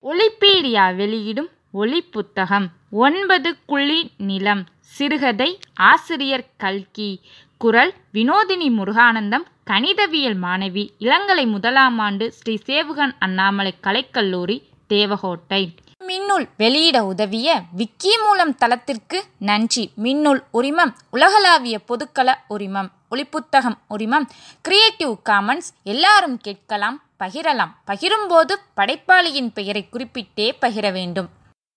ஒலிபீடியா வெளியிடும் ஒலி புத்தகம் ஒன்பது குழி நிலம் சிறுகதை ஆசிரியர் கல்கி குரல் வினோதினி முருகானந்தம் கணிதவியல் மாணவி இளங்கலை முதலாம் ஆண்டு ஸ்ரீ சேவுகன் அண்ணாமலை கலைக்கல்லூரி தேவகோட்டை மின்னூல் வெளியிட உதவிய விக்கி மூலம் தளத்திற்கு நன்றி மின்னூல் உரிமம் உலகளாவிய பொதுக்கள உரிமம் ஒளிப்புத்தகம் உரிமம் கிரியேட்டிவ் காமன்ஸ் எல்லாரும் கேட்கலாம் பகிரலாம் பகிரும்போது படைப்பாளியின் பெயரை குறிப்பிட்டே பகிர வேண்டும்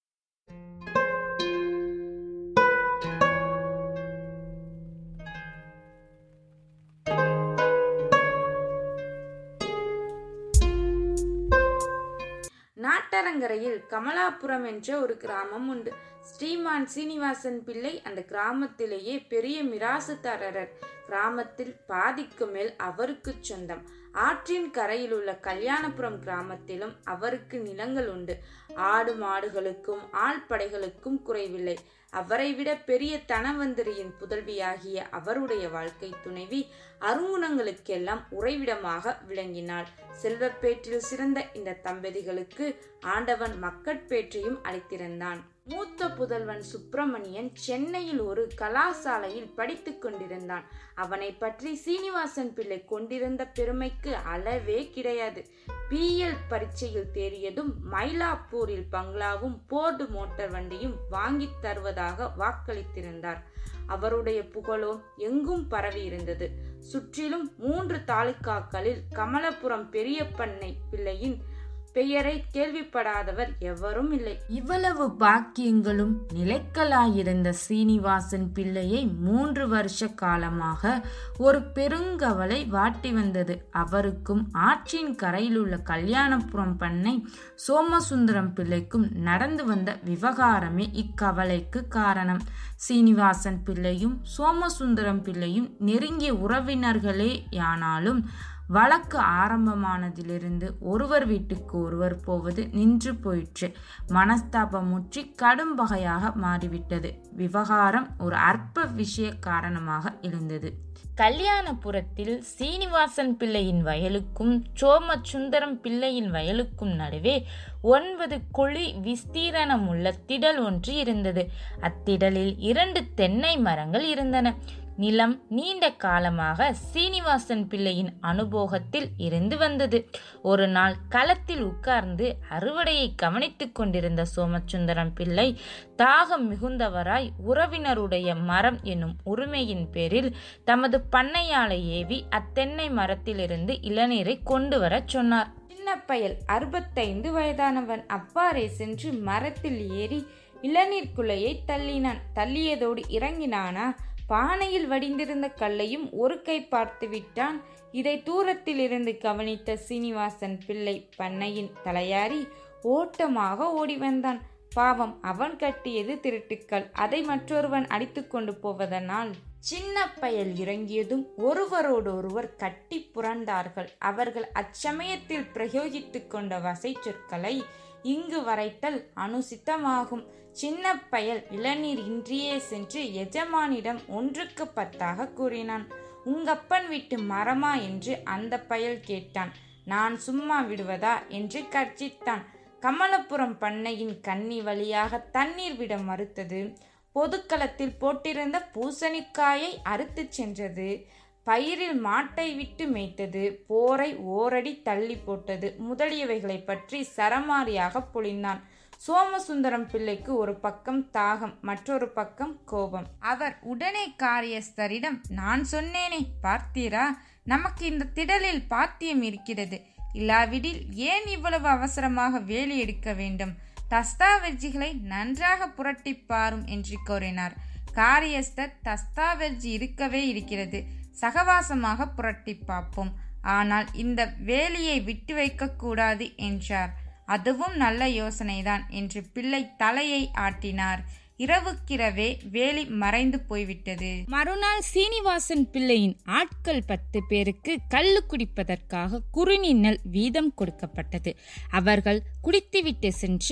நாட்டரங்கரையில் கமலாபுரம் என்ற ஒரு கிராமம் உண்டு ஸ்ரீமான் சீனிவாசன் பிள்ளை அந்த கிராமத்திலேயே பெரிய மிராசுதாரர் கிராமத்தில் பாதிக்கு மேல் அவருக்கு சொந்தம் ஆற்றின் கரையில் உள்ள கல்யாணபுரம் கிராமத்திலும் அவருக்கு நிலங்கள் உண்டு ஆடு மாடுகளுக்கும் ஆள் படைகளுக்கும் குறைவில்லை அவரை விட பெரிய தனவந்திரியின் புதல்வியாகிய அவருடைய வாழ்க்கை துணைவி அருங்குணங்களுக்கெல்லாம் உறைவிடமாக விளங்கினாள் செல்வப்பேற்றில் சிறந்த இந்த தம்பதிகளுக்கு ஆண்டவன் மக்கட்பேற்றையும் அளித்திருந்தான் மூத்த புதல்வன் சுப்பிரமணியன் சென்னையில் ஒரு கலாசாலையில் படித்துக் கொண்டிருந்தான் அவனை பற்றி சீனிவாசன் பிள்ளை கொண்டிருந்த பெருமைக்கு அளவே கிடையாது பிஎல் பரீட்சையில் தேறியதும் மயிலாப்பூரில் பங்களாவும் போர்டு மோட்டார் வண்டியும் வாங்கி தருவதாக வாக்களித்திருந்தார் அவருடைய புகழோ எங்கும் பரவி இருந்தது சுற்றிலும் மூன்று தாலுக்காக்களில் கமலபுரம் பெரிய பண்ணை பிள்ளையின் பெயரை கேள்விப்படாதவர் எவரும் இல்லை இவ்வளவு பாக்கியங்களும் நிலைக்கலாயிருந்த சீனிவாசன் பிள்ளையை மூன்று வருஷ காலமாக ஒரு பெருங்கவலை வாட்டி வந்தது அவருக்கும் ஆற்றின் கரையில் உள்ள கல்யாணபுரம் பண்ணை சோமசுந்தரம் பிள்ளைக்கும் நடந்து வந்த விவகாரமே இக்கவலைக்கு காரணம் சீனிவாசன் பிள்ளையும் சோமசுந்தரம் பிள்ளையும் நெருங்கிய உறவினர்களே யானாலும் வழக்கு ஆரம்பமானதிலிருந்து ஒருவர் வீட்டுக்கு ஒருவர் போவது நின்று போயிற்று மனஸ்தாபம் முற்றி கடும் பகையாக மாறிவிட்டது விவகாரம் ஒரு அற்ப விஷய காரணமாக எழுந்தது கல்யாணபுரத்தில் சீனிவாசன் பிள்ளையின் வயலுக்கும் சோமசுந்தரம் பிள்ளையின் வயலுக்கும் நடுவே ஒன்பது குழி விஸ்தீரணமுள்ள திடல் ஒன்று இருந்தது அத்திடலில் இரண்டு தென்னை மரங்கள் இருந்தன நிலம் நீண்ட காலமாக சீனிவாசன் பிள்ளையின் அனுபோகத்தில் இருந்து வந்தது ஒரு நாள் களத்தில் உட்கார்ந்து அறுவடையை கவனித்துக் கொண்டிருந்த சோமசுந்தரம் பிள்ளை தாகம் மிகுந்தவராய் உறவினருடைய மரம் என்னும் உரிமையின் பேரில் தமது பண்ணையாளை ஏவி அத்தென்னை மரத்திலிருந்து இளநீரை கொண்டு வரச் சொன்னார் சின்ன பயல் அறுபத்தைந்து வயதானவன் அவ்வாறே சென்று மரத்தில் ஏறி இளநீர் குலையை தள்ளினான் தள்ளியதோடு இறங்கினானா பானையில் வடிந்திருந்த கல்லையும் ஒரு கை பார்த்து விட்டான் இதை தூரத்தில் இருந்து கவனித்த சீனிவாசன் பிள்ளை பண்ணையின் தலையாரி ஓட்டமாக ஓடி வந்தான் பாவம் அவன் கட்டியது திருட்டுக்கள் அதை மற்றொருவன் அடித்து கொண்டு போவதனால் சின்ன பயல் இறங்கியதும் ஒருவரோடொருவர் கட்டி புரண்டார்கள் அவர்கள் அச்சமயத்தில் பிரயோகித்துக் கொண்ட வசை சொற்களை இங்கு வரைத்தல் அனுசித்தமாகும் சின்ன பயல் இளநீர் இன்றியே சென்று எஜமானிடம் ஒன்றுக்கு பத்தாக கூறினான் உங்கப்பன் வீட்டு மரமா என்று அந்த பயல் கேட்டான் நான் சும்மா விடுவதா என்று கர்ஜித்தான் கமலபுரம் பண்ணையின் கன்னி வழியாக தண்ணீர் விட மறுத்தது பொதுக்களத்தில் போட்டிருந்த பூசணிக்காயை அறுத்துச் சென்றது பயிரில் மாட்டை விட்டு மேய்த்தது போரை ஓரடி தள்ளி போட்டது முதலியவைகளை பற்றி சரமாரியாக பொழிந்தான் சோமசுந்தரம் பிள்ளைக்கு ஒரு பக்கம் தாகம் மற்றொரு பக்கம் கோபம் அவர் உடனே காரியஸ்தரிடம் நான் சொன்னேனே பார்த்தீரா நமக்கு இந்த திடலில் பாத்தியம் இருக்கிறது இல்லாவிடில் ஏன் இவ்வளவு அவசரமாக வேலி எடுக்க வேண்டும் தஸ்தாவெர்ஜிகளை நன்றாக புரட்டி பாரும் என்று கூறினார் காரியஸ்தர் தஸ்தாவெர்ஜி இருக்கவே இருக்கிறது சகவாசமாக புரட்டி பார்ப்போம் ஆனால் இந்த வேலியை விட்டு வைக்க கூடாது என்றார் அதுவும் நல்ல யோசனைதான் என்று பிள்ளை தலையை ஆட்டினார் இரவுக்கிரவே வேலி மறைந்து போய்விட்டது மறுநாள் சீனிவாசன் பிள்ளையின் ஆட்கள் பத்து பேருக்கு கள்ளு குடிப்பதற்காக குறுநி நெல் வீதம் கொடுக்கப்பட்டது அவர்கள் குடித்துவிட்டு சென்று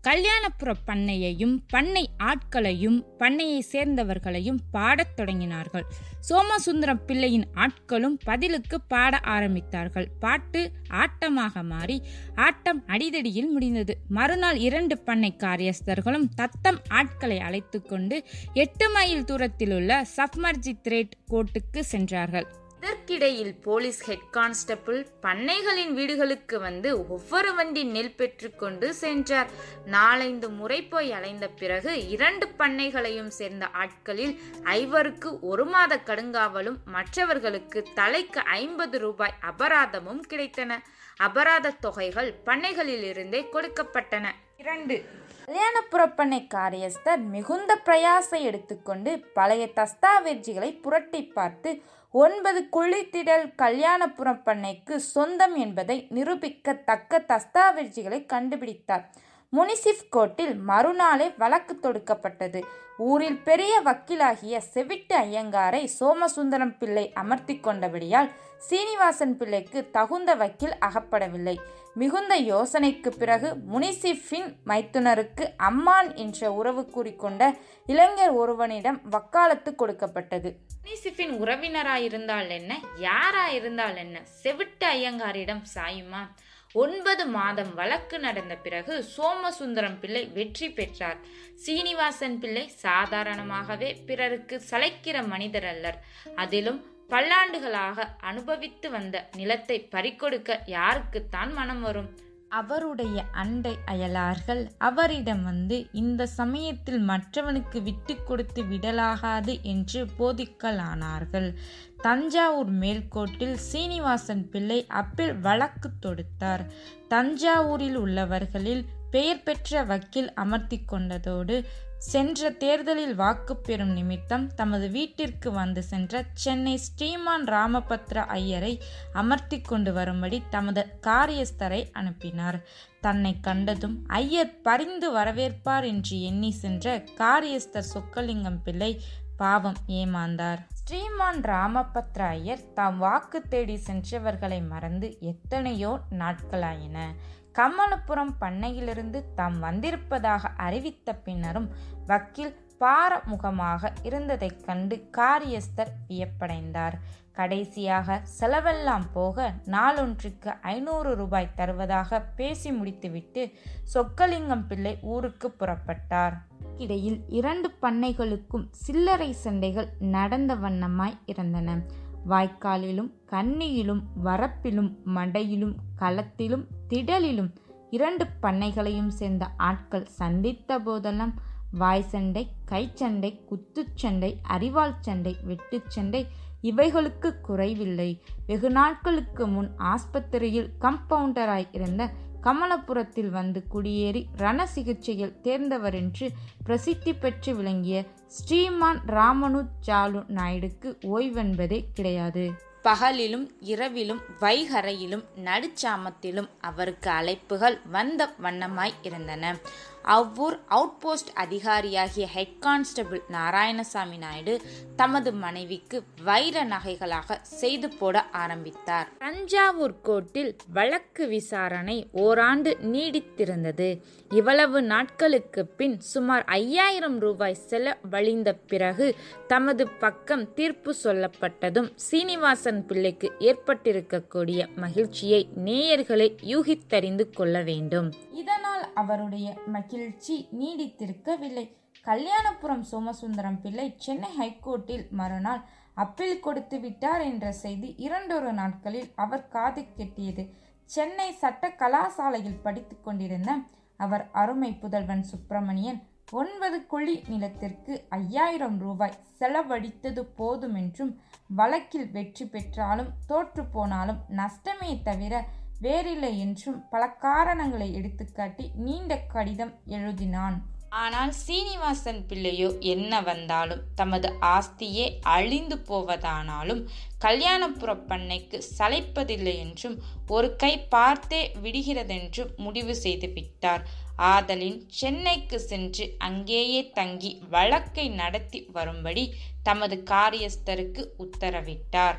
கல்யாணப்புற பண்ணையையும் பண்ணை ஆட்களையும் பண்ணையை சேர்ந்தவர்களையும் பாடத் தொடங்கினார்கள் சோமசுந்தரம் பிள்ளையின் ஆட்களும் பதிலுக்கு பாட ஆரம்பித்தார்கள் பாட்டு ஆட்டமாக மாறி ஆட்டம் அடிதடியில் முடிந்தது மறுநாள் இரண்டு பண்ணை காரியஸ்தர்களும் தத்தம் ஆட்களை அழைத்து கொண்டு எட்டு மைல் தூரத்திலுள்ள சப்மர்ஜித் ரேட் கோட்டுக்கு சென்றார்கள் இதற்கிடையில் போலீஸ் ஹெட் கான்ஸ்டபிள் பண்ணைகளின் வீடுகளுக்கு வந்து ஒவ்வொரு வண்டி நெல் பெற்றுக்கொண்டு சென்றார் நாலைந்து முறை போய் அலைந்த பிறகு இரண்டு பண்ணைகளையும் சேர்ந்த ஆட்களில் ஐவருக்கு ஒரு மாத கடுங்காவலும் மற்றவர்களுக்கு தலைக்கு ஐம்பது ரூபாய் அபராதமும் கிடைத்தன அபராத தொகைகள் பண்ணைகளிலிருந்தே கொடுக்கப்பட்டன இரண்டு கல்யாணப்புறப்பண்ணை காரியஸ்தர் மிகுந்த பிரயாசை எடுத்துக்கொண்டு பழைய தஸ்தாவேஜிகளை புரட்டி பார்த்து ஒன்பது குளித்திடல் கல்யாணப்புறம் பண்ணைக்கு சொந்தம் என்பதை நிரூபிக்க தக்க தஸ்தாவேஜிகளை கண்டுபிடித்தார் முனிசிப் கோர்ட்டில் மறுநாளே வழக்கு தொடுக்கப்பட்டது ஊரில் பெரிய வக்கீலாகிய செவிட்டு ஐயங்காரை சோமசுந்தரம் பிள்ளை அமர்த்தி கொண்டபடியால் சீனிவாசன் பிள்ளைக்கு தகுந்த வக்கீல் அகப்படவில்லை மிகுந்த யோசனைக்கு பிறகு முனிசிஃபின் மைத்துனருக்கு அம்மான் என்ற உறவு கூறிக்கொண்ட இளைஞர் ஒருவனிடம் வக்காலத்து கொடுக்கப்பட்டது முனிசிஃபின் உறவினராயிருந்தால் என்ன யாராயிருந்தால் என்ன செவிட்டு ஐயங்காரிடம் சாயுமா ஒன்பது மாதம் வழக்கு நடந்த பிறகு சோமசுந்தரம் பிள்ளை வெற்றி பெற்றார் சீனிவாசன் பிள்ளை சாதாரணமாகவே பிறருக்கு சளைக்கிற மனிதர் அல்லர் அதிலும் பல்லாண்டுகளாக அனுபவித்து வந்த நிலத்தை பறிக்கொடுக்க யாருக்குத்தான் மனம் வரும் அவருடைய அண்டை அயலார்கள் அவரிடம் வந்து இந்த சமயத்தில் மற்றவனுக்கு விட்டு கொடுத்து விடலாகாது என்று போதிக்கலானார்கள் தஞ்சாவூர் மேல்கோட்டில் சீனிவாசன் பிள்ளை அப்பீல் வழக்கு தொடுத்தார் தஞ்சாவூரில் உள்ளவர்களில் பெயர் பெற்ற வக்கீல் அமர்த்தி கொண்டதோடு சென்ற தேர்தலில் வாக்கு பெறும் நிமித்தம் தமது வீட்டிற்கு வந்து சென்ற சென்னை ஸ்ரீமான் ராமபத்ர ஐயரை அமர்த்தி கொண்டு வரும்படி தமது காரியஸ்தரை அனுப்பினார் தன்னை கண்டதும் ஐயர் பரிந்து வரவேற்பார் என்று எண்ணி சென்ற காரியஸ்தர் சொக்கலிங்கம் பிள்ளை பாவம் ஏமாந்தார் ஸ்ரீமான் ராமபத்ர ஐயர் தாம் வாக்கு தேடி சென்றவர்களை மறந்து எத்தனையோ நாட்களாயின கம்மலப்புரம் பண்ணையிலிருந்து தாம் வந்திருப்பதாக அறிவித்த பின்னரும் வக்கீல் பாரமுகமாக இருந்ததைக் கண்டு காரியஸ்தர் வியப்படைந்தார் கடைசியாக செலவெல்லாம் போக நாளொன்றுக்கு ஐநூறு ரூபாய் தருவதாக பேசி முடித்துவிட்டு சொக்கலிங்கம் பிள்ளை ஊருக்கு புறப்பட்டார் இடையில் இரண்டு பண்ணைகளுக்கும் சில்லறை சண்டைகள் நடந்த வண்ணமாய் இருந்தன வாய்க்காலிலும் கன்னியிலும் வரப்பிலும் மடையிலும் களத்திலும் திடலிலும் இரண்டு பண்ணைகளையும் சேர்ந்த ஆட்கள் சந்தித்த போதெல்லாம் வாய் சண்டை கைச்சண்டை குத்துச்சண்டை அரிவாள் சண்டை வெட்டுச்சண்டை இவைகளுக்கு குறைவில்லை வெகு நாட்களுக்கு முன் ஆஸ்பத்திரியில் கம்பவுண்டராய் இருந்த கமலபுரத்தில் வந்து குடியேறி ரண சிகிச்சையில் தேர்ந்தவர் என்று பிரசித்தி பெற்று விளங்கிய ஸ்ரீமான் ராமனு சாலு நாயுடுக்கு ஓய்வென்பதே கிடையாது பகலிலும் இரவிலும் வைகரையிலும் நடுச்சாமத்திலும் அவருக்கு அழைப்புகள் வந்த வண்ணமாய் இருந்தன அவ்வூர் அவுட்போஸ்ட் அதிகாரியாகிய ஹெட் கான்ஸ்டபிள் நாராயணசாமி நாயுடு தமது மனைவிக்கு வைர நகைகளாக செய்து போட ஆரம்பித்தார் தஞ்சாவூர் கோர்ட்டில் வழக்கு விசாரணை ஓராண்டு நீடித்திருந்தது இவ்வளவு நாட்களுக்கு பின் சுமார் ஐயாயிரம் ரூபாய் செலவழிந்த பிறகு தமது பக்கம் தீர்ப்பு சொல்லப்பட்டதும் சீனிவாசன் பிள்ளைக்கு ஏற்பட்டிருக்கக்கூடிய மகிழ்ச்சியை நேயர்களை யூகித்தறிந்து கொள்ள வேண்டும் இதனால் அவருடைய மகிழ்ச்சி நீடித்திருக்கவில்லை கல்யாணபுரம் சோமசுந்தரம் பிள்ளை சென்னை ஹைகோர்ட்டில் மறுநாள் அப்பீல் கொடுத்து விட்டார் என்ற செய்தி இரண்டொரு நாட்களில் அவர் காது கெட்டியது சென்னை சட்ட கலாசாலையில் படித்து கொண்டிருந்த அவர் அருமை புதல்வன் சுப்பிரமணியன் ஒன்பது குழி நிலத்திற்கு ஐயாயிரம் ரூபாய் செலவழித்தது போதுமென்றும் வழக்கில் வெற்றி பெற்றாலும் தோற்று போனாலும் நஷ்டமே தவிர வேறில்லை என்றும் பல காரணங்களை எடுத்துக்காட்டி நீண்ட கடிதம் எழுதினான் ஆனால் சீனிவாசன் பிள்ளையோ என்ன வந்தாலும் தமது ஆஸ்தியே அழிந்து போவதானாலும் கல்யாணப்புற பண்ணைக்கு சளைப்பதில்லை என்றும் ஒரு கை பார்த்தே விடுகிறதென்றும் முடிவு செய்து விட்டார் ஆதலின் சென்னைக்கு சென்று அங்கேயே தங்கி வழக்கை நடத்தி வரும்படி தமது காரியஸ்தருக்கு உத்தரவிட்டார்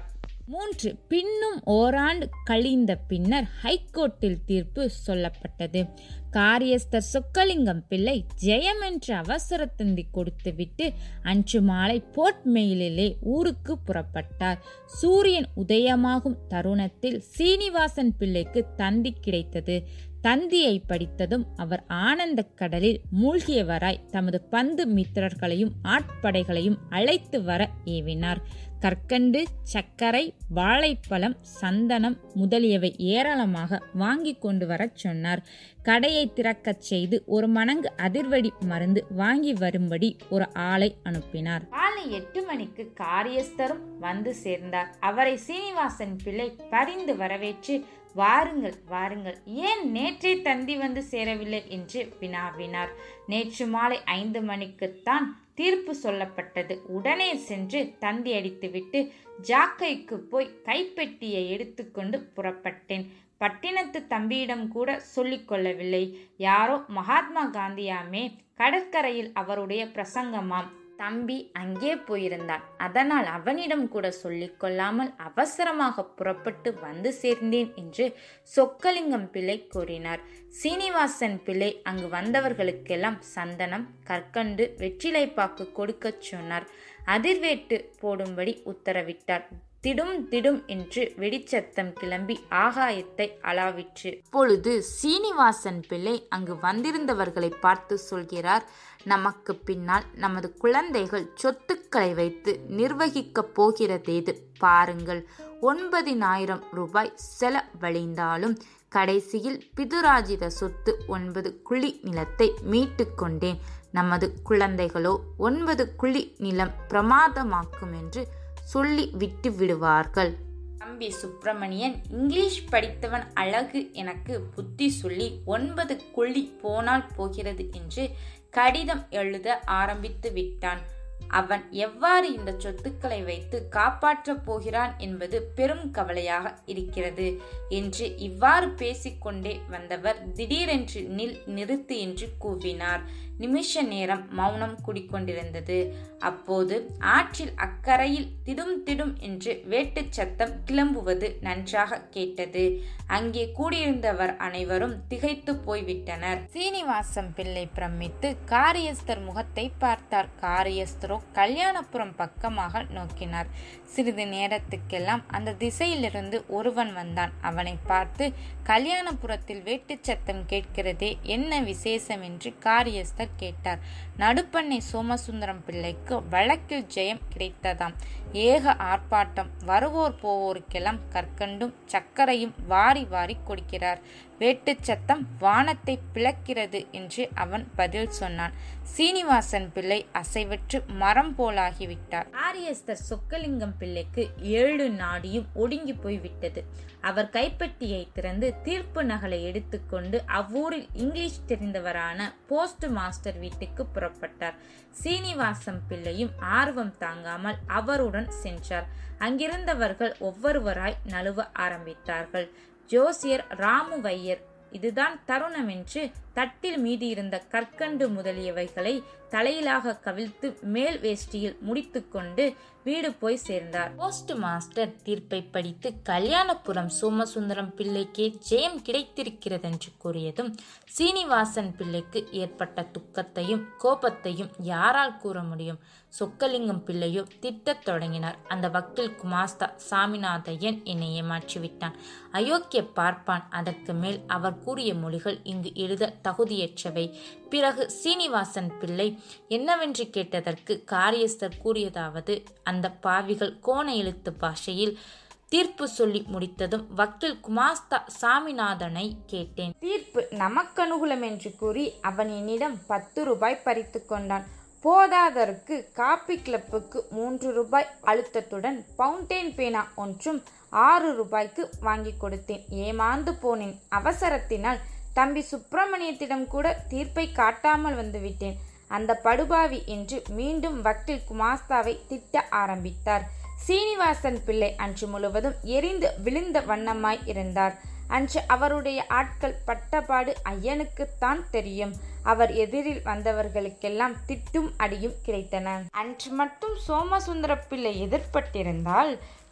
மூன்று பின்னும் ஓராண்டு கழிந்த பின்னர் ஹைகோர்ட்டில் தீர்ப்பு சொல்லப்பட்டது காரியஸ்தர் சொக்கலிங்கம் பிள்ளை ஜெயம் என்ற அவசர தந்தி கொடுத்துவிட்டு அன்று மாலை போர்ட் மெயிலிலே ஊருக்கு புறப்பட்டார் சூரியன் உதயமாகும் தருணத்தில் சீனிவாசன் பிள்ளைக்கு தந்தி கிடைத்தது தந்தியை படித்ததும் அவர் ஆனந்த கடலில் மூழ்கியவராய் தமது பந்து மித்திரர்களையும் ஆட்படைகளையும் அழைத்து வர ஏவினார் கற்கண்டு சர்க்கரை வாழைப்பழம் சந்தனம் முதலியவை ஏராளமாக வாங்கி கொண்டு வரச் சொன்னார் கடையை திறக்கச் செய்து ஒரு மணங்கு அதிர்வடி மருந்து வாங்கி வரும்படி ஒரு ஆளை அனுப்பினார் காலை எட்டு மணிக்கு காரியஸ்தரும் வந்து சேர்ந்தார் அவரை சீனிவாசன் பிள்ளை பரிந்து வரவேற்று வாருங்கள் வாருங்கள் ஏன் நேற்றே தந்தி வந்து சேரவில்லை என்று வினாவினார் நேற்று மாலை ஐந்து மணிக்குத்தான் தீர்ப்பு சொல்லப்பட்டது உடனே சென்று தந்தி அடித்துவிட்டு ஜாக்கைக்கு போய் கைப்பெட்டியை எடுத்துக்கொண்டு புறப்பட்டேன் பட்டினத்து தம்பியிடம் கூட சொல்லிக் கொள்ளவில்லை யாரோ மகாத்மா காந்தியாமே கடற்கரையில் அவருடைய பிரசங்கமாம் தம்பி அங்கே போயிருந்தான் அதனால் அவனிடம் கூட சொல்லிக் கொள்ளாமல் அவசரமாக புறப்பட்டு வந்து சேர்ந்தேன் என்று சொக்கலிங்கம் பிள்ளை கூறினார் சீனிவாசன் பிள்ளை அங்கு வந்தவர்களுக்கெல்லாம் சந்தனம் கற்கண்டு வெற்றிலைப்பாக்கு கொடுக்கச் சொன்னார் அதிர்வேட்டு போடும்படி உத்தரவிட்டார் திடும் திடும் என்று வெடிச்சத்தம் கிளம்பி ஆகாயத்தை அளாவிற்று பொழுது சீனிவாசன் பிள்ளை அங்கு வந்திருந்தவர்களை பார்த்து சொல்கிறார் நமக்கு பின்னால் நமது குழந்தைகள் சொத்துக்களை வைத்து நிர்வகிக்கப் போகிறதேது பாருங்கள் ஒன்பதினாயிரம் ரூபாய் செலவழிந்தாலும் கடைசியில் பிதுராஜித சொத்து ஒன்பது குழி நிலத்தை மீட்டு கொண்டேன் நமது குழந்தைகளோ ஒன்பது குழி நிலம் பிரமாதமாக்கும் என்று சொல்லி விட்டு விடுவார்கள் தம்பி சுப்பிரமணியன் இங்கிலீஷ் படித்தவன் அழகு எனக்கு புத்தி சொல்லி ஒன்பது கொள்ளி போனால் போகிறது என்று கடிதம் எழுத ஆரம்பித்து விட்டான் அவன் எவ்வாறு இந்த சொத்துக்களை வைத்து காப்பாற்றப் போகிறான் என்பது பெரும் கவலையாக இருக்கிறது என்று இவ்வாறு பேசிக்கொண்டே வந்தவர் திடீரென்று நில் நிறுத்து என்று கூவினார் நிமிஷ நேரம் மௌனம் குடிக்கொண்டிருந்தது அப்போது ஆற்றில் அக்கரையில் திடும் திடும் என்று வேட்டுச் சத்தம் கிளம்புவது நன்றாக கேட்டது அங்கே கூடியிருந்தவர் அனைவரும் திகைத்து போய்விட்டனர் சீனிவாசம் பிள்ளை பிரமித்து காரியஸ்தர் முகத்தை பார்த்தார் காரியஸ்தரோ கல்யாணபுரம் பக்கமாக நோக்கினார் சிறிது நேரத்துக்கெல்லாம் அந்த திசையிலிருந்து ஒருவன் வந்தான் அவனை பார்த்து கல்யாணபுரத்தில் வேட்டுச் சத்தம் கேட்கிறதே என்ன விசேஷம் என்று காரியஸ்தர் கேட்டார் நடுப்பண்ணை சோமசுந்தரம் பிள்ளைக்கு வழக்கில் ஜெயம் கிடைத்ததாம் ஏக ஆர்ப்பாட்டம் வருவோர் போவோருக்கெல்லாம் கற்கண்டும் சர்க்கரையும் வாரி வாரி கொடுக்கிறார் வேட்டுச் சத்தம் வானத்தை பிளக்கிறது என்று அவன் பதில் சொன்னான் சீனிவாசன் பிள்ளை அசைவற்று மரம் போலாகிவிட்டார் ஆரியஸ்தர் சொக்கலிங்கம் பிள்ளைக்கு ஏழு நாடியும் ஒடுங்கி போய்விட்டது அவர் கைப்பெட்டியை திறந்து தீர்ப்பு நகலை எடுத்துக்கொண்டு அவ்வூரில் இங்கிலீஷ் தெரிந்தவரான போஸ்ட் மாஸ்டர் வீட்டுக்கு புறப்பட்டார் சீனிவாசம் பிள்ளையும் ஆர்வம் தாங்காமல் அவருடன் சென்றார் அங்கிருந்தவர்கள் ஒவ்வொருவராய் நழுவ ஆரம்பித்தார்கள் ஜோசியர் ராமுவையர் இதுதான் தருணம் என்று தட்டில் மீதியிருந்த கற்கண்டு முதலியவைகளை தலையிலாக கவிழ்த்து மேல் வேஷ்டியில் முடித்துக்கொண்டு வீடு போய் சேர்ந்தார் போஸ்ட் மாஸ்டர் தீர்ப்பை படித்து கல்யாணபுரம் சோமசுந்தரம் பிள்ளைக்கே ஜெயம் கிடைத்திருக்கிறது என்று கூறியதும் சீனிவாசன் பிள்ளைக்கு ஏற்பட்ட துக்கத்தையும் கோபத்தையும் யாரால் கூற முடியும் சொக்கலிங்கம் பிள்ளையோ திட்டத் தொடங்கினார் அந்த வக்கீல் குமாஸ்தா சாமிநாதையன் என்னை ஏமாற்றி விட்டான் அயோக்கிய பார்ப்பான் அதற்கு மேல் அவர் கூறிய மொழிகள் இங்கு எழுத தகுதியற்றவை பிறகு சீனிவாசன் பிள்ளை என்னவென்று கேட்டதற்கு காரியஸ்தர் கூறியதாவது அந்த பாவிகள் கோண எழுத்து பாஷையில் தீர்ப்பு சொல்லி முடித்ததும் வக்கீல் குமாஸ்தா சாமிநாதனை கேட்டேன் தீர்ப்பு நமக்கு அனுகூலம் என்று கூறி அவன் என்னிடம் பத்து ரூபாய் பறித்து கொண்டான் போதாதற்கு காப்பி கிளப்புக்கு மூன்று ரூபாய் அழுத்தத்துடன் பவுண்டேன் பேனா ஒன்றும் ஆறு ரூபாய்க்கு வாங்கி கொடுத்தேன் ஏமாந்து போனேன் அவசரத்தினால் தம்பி சுப்பிரமணியத்திடம் கூட தீர்ப்பை காட்டாமல் வந்துவிட்டேன் அந்த படுபாவி என்று மீண்டும் வக்கீல் குமாஸ்தாவை திட்ட ஆரம்பித்தார் சீனிவாசன் பிள்ளை அன்று முழுவதும் எரிந்து விழுந்த வண்ணமாய் இருந்தார் அன்று அவருடைய ஆட்கள் பட்டபாடு ஐயனுக்குத்தான் தெரியும் அவர் எதிரில் வந்தவர்களுக்கெல்லாம் திட்டும் அடியும் கிடைத்தன அன்று மட்டும் சோமசுந்தர பிள்ளை எதிர்பட்டிருந்தால்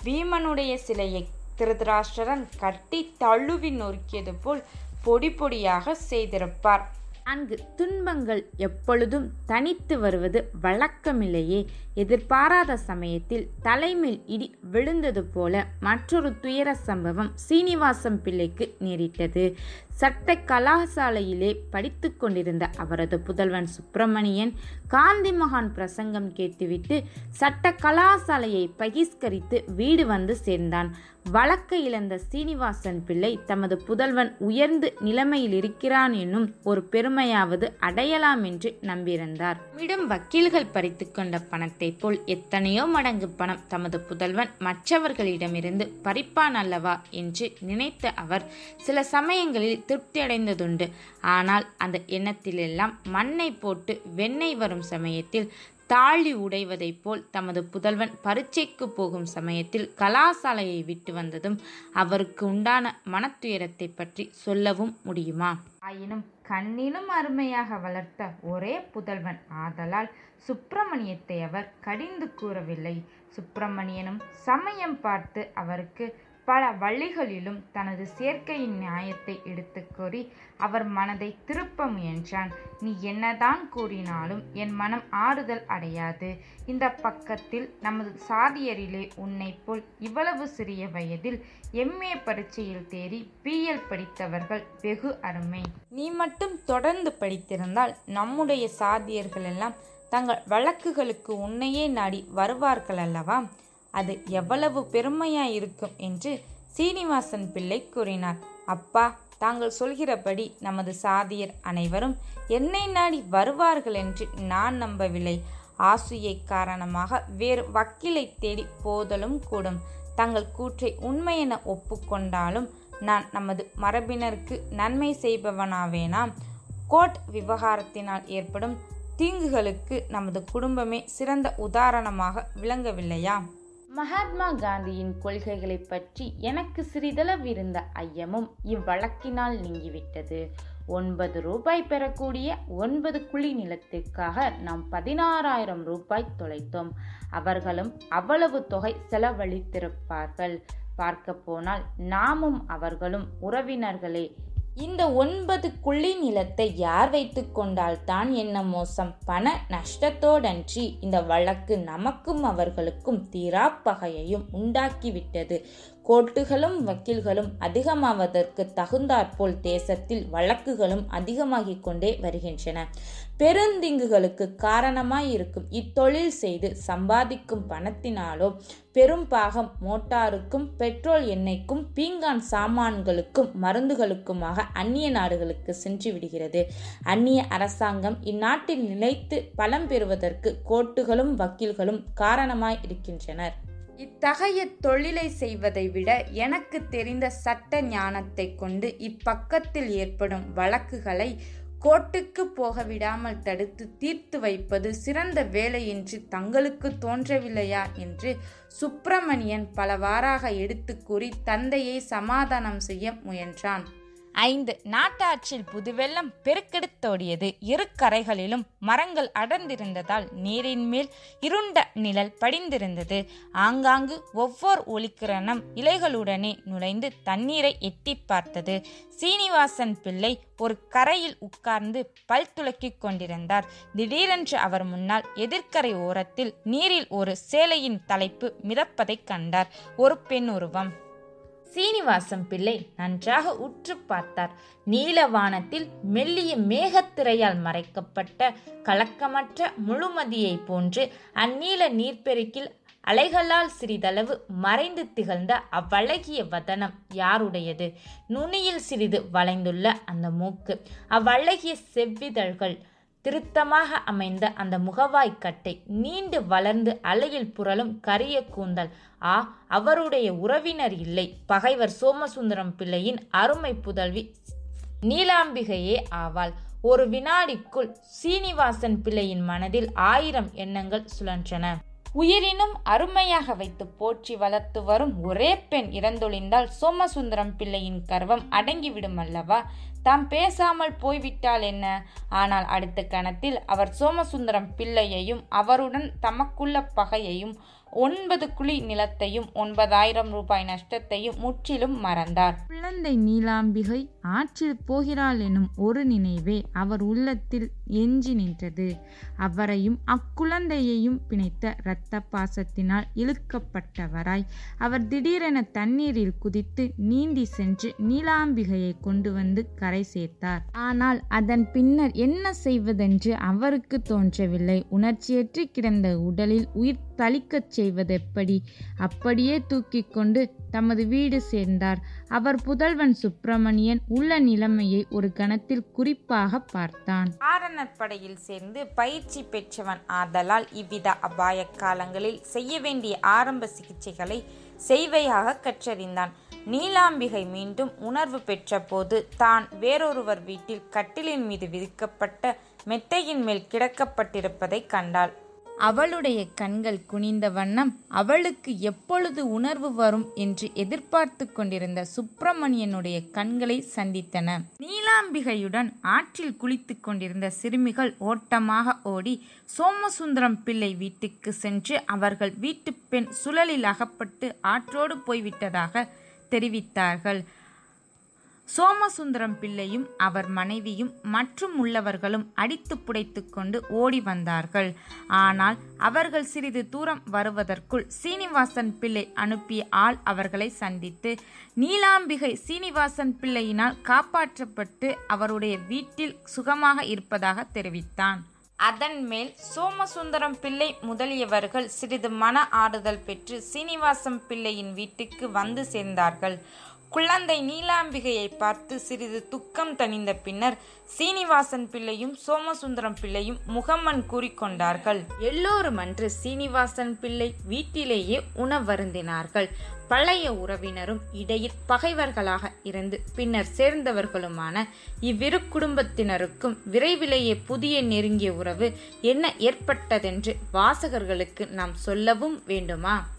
பீமனுடைய சிலையை திருதராஷ்டிரன் கட்டி தழுவி நொறுக்கியது போல் பொடி பொடியாக செய்திருப்பார் நான்கு துன்பங்கள் எப்பொழுதும் தனித்து வருவது வழக்கமில்லையே எதிர்பாராத சமயத்தில் தலைமையில் இடி விழுந்தது போல மற்றொரு துயர சம்பவம் சீனிவாசம் பிள்ளைக்கு நேரிட்டது சட்ட கலாசாலையிலே படித்து கொண்டிருந்த அவரது புதல்வன் சுப்பிரமணியன் காந்தி மகான் பிரசங்கம் கேட்டுவிட்டு சட்ட கலாசாலையை பகிஷ்கரித்து வீடு வந்து சேர்ந்தான் வழக்கை இழந்த சீனிவாசன் பிள்ளை தமது புதல்வன் உயர்ந்து நிலைமையில் இருக்கிறான் என்னும் ஒரு பெருமையாவது அடையலாம் என்று நம்பியிருந்தார் இடம் வக்கீல்கள் பறித்து கொண்ட பணத்தை போல் எத்தனையோ மடங்கு பணம் தமது புதல்வன் மற்றவர்களிடமிருந்து பறிப்பான் அல்லவா என்று நினைத்த அவர் சில சமயங்களில் திருப்தி அடைந்ததுண்டு ஆனால் அந்த எண்ணத்திலெல்லாம் மண்ணை போட்டு வெண்ணெய் வரும் சமயத்தில் தாழி உடைவதைப் போல் தமது புதல்வன் பரீட்சைக்கு போகும் சமயத்தில் கலாசாலையை விட்டு வந்ததும் அவருக்கு உண்டான மனத்துயரத்தை பற்றி சொல்லவும் முடியுமா ஆயினும் கண்ணிலும் அருமையாக வளர்த்த ஒரே புதல்வன் ஆதலால் சுப்பிரமணியத்தை அவர் கடிந்து கூறவில்லை சுப்பிரமணியனும் சமயம் பார்த்து அவருக்கு பல வழிகளிலும் தனது சேர்க்கையின் நியாயத்தை எடுத்து கூறி அவர் மனதை திருப்ப முயன்றான் நீ என்னதான் கூறினாலும் என் மனம் ஆறுதல் அடையாது இந்த பக்கத்தில் நமது சாதியரிலே உன்னை போல் இவ்வளவு சிறிய வயதில் எம்ஏ பரீட்சையில் தேறி பிஎல் படித்தவர்கள் வெகு அருமை நீ மட்டும் தொடர்ந்து படித்திருந்தால் நம்முடைய சாதியர்கள் எல்லாம் தங்கள் வழக்குகளுக்கு உன்னையே நாடி வருவார்கள் அல்லவா அது எவ்வளவு பெருமையாய் இருக்கும் என்று சீனிவாசன் பிள்ளை கூறினார் அப்பா தாங்கள் சொல்கிறபடி நமது சாதியர் அனைவரும் என்னை நாடி வருவார்கள் என்று நான் நம்பவில்லை ஆசையை காரணமாக வேறு வக்கீலை தேடி போதலும் கூடும் தங்கள் கூற்றை உண்மையென ஒப்புக்கொண்டாலும் நான் நமது மரபினருக்கு நன்மை செய்பவனாவேனாம் கோர்ட் விவகாரத்தினால் ஏற்படும் தீங்குகளுக்கு நமது குடும்பமே சிறந்த உதாரணமாக விளங்கவில்லையா மகாத்மா காந்தியின் கொள்கைகளை பற்றி எனக்கு சிறிதளவு இருந்த ஐயமும் இவ்வழக்கினால் நீங்கிவிட்டது ஒன்பது ரூபாய் பெறக்கூடிய ஒன்பது குழி நிலத்திற்காக நாம் பதினாறாயிரம் ரூபாய் தொலைத்தோம் அவர்களும் அவ்வளவு தொகை செலவழித்திருப்பார்கள் பார்க்க போனால் நாமும் அவர்களும் உறவினர்களே இந்த ஒன்பது குழி நிலத்தை யார் வைத்து கொண்டால் தான் என்ன மோசம் பண நஷ்டத்தோடன்றி இந்த வழக்கு நமக்கும் அவர்களுக்கும் தீரா பகையையும் உண்டாக்கிவிட்டது கோர்ட்டுகளும் வக்கீல்களும் அதிகமாவதற்கு தகுந்தாற்போல் தேசத்தில் வழக்குகளும் அதிகமாகிக் கொண்டே வருகின்றன பெருந்திங்குகளுக்கு காரணமாயிருக்கும் இத்தொழில் செய்து சம்பாதிக்கும் பணத்தினாலோ பெரும் பாகம் மோட்டாருக்கும் பெட்ரோல் எண்ணெய்க்கும் பீங்கான் சாமான்களுக்கும் மருந்துகளுக்குமாக அந்நிய நாடுகளுக்கு சென்று விடுகிறது அந்நிய அரசாங்கம் இந்நாட்டில் நிலைத்து பலம் பெறுவதற்கு கோர்ட்டுகளும் வக்கீல்களும் காரணமாய் இருக்கின்றனர் இத்தகைய தொழிலை செய்வதை விட எனக்கு தெரிந்த சட்ட ஞானத்தை கொண்டு இப்பக்கத்தில் ஏற்படும் வழக்குகளை கோர்ட்டுக்கு போக விடாமல் தடுத்து தீர்த்து வைப்பது சிறந்த வேலை என்று தங்களுக்கு தோன்றவில்லையா என்று சுப்பிரமணியன் பலவாறாக எடுத்து கூறி தந்தையை சமாதானம் செய்ய முயன்றான் ஐந்து நாட்டாற்றில் புதுவெள்ளம் பெருக்கெடுத்தோடியது இரு கரைகளிலும் மரங்கள் அடர்ந்திருந்ததால் நீரின் மேல் இருண்ட நிழல் படிந்திருந்தது ஆங்காங்கு ஒவ்வொரு ஒளிக்கிரணம் இலைகளுடனே நுழைந்து தண்ணீரை எட்டி பார்த்தது சீனிவாசன் பிள்ளை ஒரு கரையில் உட்கார்ந்து பல் துளக்கிக் கொண்டிருந்தார் திடீரென்று அவர் முன்னால் எதிர்க்கரை ஓரத்தில் நீரில் ஒரு சேலையின் தலைப்பு மிதப்பதைக் கண்டார் ஒரு பெண் உருவம் சீனிவாசம் பிள்ளை நன்றாக உற்று பார்த்தார் நீலவானத்தில் மெல்லிய மேகத்திரையால் மறைக்கப்பட்ட கலக்கமற்ற முழுமதியை போன்று அந்நீல நீர்ப்பெருக்கில் அலைகளால் சிறிதளவு மறைந்து திகழ்ந்த அவ்வழகிய வதனம் யாருடையது நுனியில் சிறிது வளைந்துள்ள அந்த மூக்கு அவ்வழகிய செவ்விதழ்கள் திருத்தமாக அமைந்த அந்த முகவாய்க்கட்டை நீண்டு வளர்ந்து அலையில் புரளும் கரிய கூந்தல் ஆ அவருடைய உறவினர் இல்லை பகைவர் சோமசுந்தரம் பிள்ளையின் அருமை புதல்வி நீலாம்பிகையே ஆவாள் ஒரு வினாடிக்குள் சீனிவாசன் பிள்ளையின் மனதில் ஆயிரம் எண்ணங்கள் சுழன்றன உயிரினும் அருமையாக வைத்து போற்றி வளர்த்து வரும் ஒரே பெண் இறந்தொழிந்தால் சோமசுந்தரம் பிள்ளையின் கர்வம் அடங்கிவிடும் அல்லவா தாம் பேசாமல் போய்விட்டால் என்ன ஆனால் அடுத்த கணத்தில் அவர் சோமசுந்தரம் பிள்ளையையும் அவருடன் தமக்குள்ள பகையையும் ஒன்பது குழி நிலத்தையும் ஒன்பதாயிரம் ரூபாய் நஷ்டத்தையும் முற்றிலும் மறந்தார் குழந்தை நீலாம்பிகை ஆற்றில் போகிறாள் எனும் ஒரு நினைவே அவர் உள்ளத்தில் எஞ்சி நின்றது அவரையும் அக்குழந்தையையும் பிணைத்த இரத்த பாசத்தினால் இழுக்கப்பட்டவராய் அவர் திடீரென தண்ணீரில் குதித்து நீந்தி சென்று நீலாம்பிகையை கொண்டு வந்து கரை சேர்த்தார் ஆனால் அதன் பின்னர் என்ன செய்வதென்று அவருக்கு தோன்றவில்லை உணர்ச்சியற்று கிடந்த உடலில் உயிர் தளிக்கச் செய்வதெப்படி அப்படியே தூக்கி கொண்டு தமது வீடு சேர்ந்தார் அவர் புதல்வன் சுப்பிரமணியன் உள்ள நிலைமையை ஒரு கணத்தில் குறிப்பாக பார்த்தான் ஆரணர் படையில் சேர்ந்து பயிற்சி பெற்றவன் ஆதலால் இவ்வித அபாய காலங்களில் செய்ய வேண்டிய ஆரம்ப சிகிச்சைகளை செய்வையாக கற்றறிந்தான் நீலாம்பிகை மீண்டும் உணர்வு பெற்றபோது தான் வேறொருவர் வீட்டில் கட்டிலின் மீது விதிக்கப்பட்ட மெத்தையின் மேல் கிடக்கப்பட்டிருப்பதை கண்டாள் அவளுடைய கண்கள் குனிந்த வண்ணம் அவளுக்கு எப்பொழுது உணர்வு வரும் என்று எதிர்பார்த்து கொண்டிருந்த சுப்பிரமணியனுடைய கண்களை சந்தித்தன நீலாம்பிகையுடன் ஆற்றில் குளித்துக் கொண்டிருந்த சிறுமிகள் ஓட்டமாக ஓடி சோமசுந்தரம் பிள்ளை வீட்டுக்கு சென்று அவர்கள் வீட்டு பெண் சுழலில் அகப்பட்டு ஆற்றோடு போய்விட்டதாக தெரிவித்தார்கள் சோமசுந்தரம் பிள்ளையும் அவர் மனைவியும் மற்றும் உள்ளவர்களும் அடித்து புடைத்து கொண்டு ஓடி வந்தார்கள் ஆனால் அவர்கள் சிறிது தூரம் வருவதற்குள் சீனிவாசன் பிள்ளை அனுப்பிய ஆள் அவர்களை சந்தித்து நீலாம்பிகை சீனிவாசன் பிள்ளையினால் காப்பாற்றப்பட்டு அவருடைய வீட்டில் சுகமாக இருப்பதாக தெரிவித்தான் அதன் மேல் சோமசுந்தரம் பிள்ளை முதலியவர்கள் சிறிது மன ஆறுதல் பெற்று சீனிவாசம் பிள்ளையின் வீட்டுக்கு வந்து சேர்ந்தார்கள் குழந்தை நீலாம்பிகையை பார்த்து சிறிது துக்கம் தணிந்த பின்னர் சீனிவாசன் பிள்ளையும் சோமசுந்தரம் பிள்ளையும் முகம்மன் கூறிக்கொண்டார்கள் எல்லோரும் அன்று சீனிவாசன் பிள்ளை வீட்டிலேயே உணவருந்தினார்கள் பழைய உறவினரும் இடையில் பகைவர்களாக இருந்து பின்னர் சேர்ந்தவர்களுமான இவ்விரு குடும்பத்தினருக்கும் விரைவிலேயே புதிய நெருங்கிய உறவு என்ன ஏற்பட்டதென்று வாசகர்களுக்கு நாம் சொல்லவும் வேண்டுமா